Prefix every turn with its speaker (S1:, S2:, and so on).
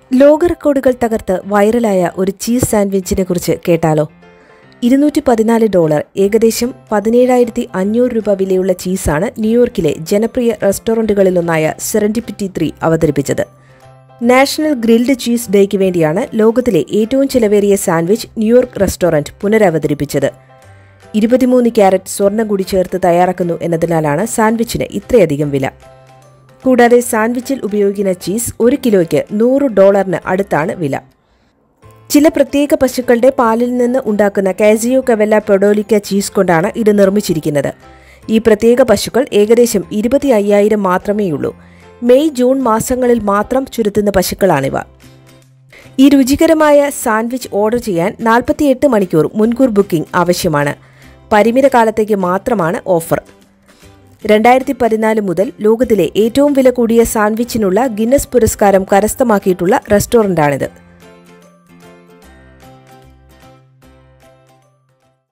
S1: ലോക റെക്കോർഡുകൾ തകർത്ത് വൈറലായ ഒരു ചീസ് സാൻഡ്വിച്ചിനെ കുറിച്ച് കേട്ടാലോ ഇരുന്നൂറ്റി പതിനാല് ഡോളർ ഏകദേശം പതിനേഴായിരത്തി അഞ്ഞൂറ് രൂപ വിലയുള്ള ചീസാണ് ന്യൂയോർക്കിലെ ജനപ്രിയ റെസ്റ്റോറൻറ്റുകളിലൊന്നായ സെറൻറ്റിപ്പിറ്റി ത്രീ അവതരിപ്പിച്ചത് നാഷണൽ ഗ്രിൽഡ് ചീസ് ഡേക്ക് വേണ്ടിയാണ് ലോകത്തിലെ ഏറ്റവും ചിലവേറിയ സാൻഡ്വിച്ച് ന്യൂയോർക്ക് റെസ്റ്റോറന്റ് പുനരവതരിപ്പിച്ചത് ഇരുപത്തിമൂന്ന് ക്യാരറ്റ് സ്വർണ്ണം കൂടി ചേർത്ത് തയ്യാറാക്കുന്നു എന്നതിനാലാണ് സാൻഡ്വിച്ചിന് ഇത്രയധികം വില കൂടാതെ സാൻഡ്വിച്ചിൽ ഉപയോഗിക്കുന്ന ചീസ് ഒരു കിലോയ്ക്ക് നൂറ് ഡോളറിന് അടുത്താണ് വില ചില പ്രത്യേക പശുക്കളുടെ പാലിൽ നിന്ന് ഉണ്ടാക്കുന്ന കാസിയോ കവെല്ല പെഡോലിക്ക ചീസ് കൊണ്ടാണ് ഇത് നിർമ്മിച്ചിരിക്കുന്നത് ഈ പ്രത്യേക പശുക്കൾ ഏകദേശം ഇരുപത്തി അയ്യായിരം മാത്രമേയുള്ളൂ മെയ് ജൂൺ മാസങ്ങളിൽ മാത്രം ചുരുത്തുന്ന പശുക്കളാണിവ ഈ രുചികരമായ സാൻഡ്വിച്ച് ഓർഡർ ചെയ്യാൻ നാൽപ്പത്തിയെട്ട് മണിക്കൂർ മുൻകൂർ ബുക്കിംഗ് ആവശ്യമാണ് പരിമിത കാലത്തേക്ക് മാത്രമാണ് ഓഫർ രണ്ടായിരത്തി പതിനാല് മുതൽ ലോകത്തിലെ ഏറ്റവും വില കൂടിയ സാൻഡ്വിച്ചിനുള്ള ഗിന്നസ് പുരസ്കാരം കരസ്ഥമാക്കിയിട്ടുള്ള റെസ്റ്റോറന്റാണിത്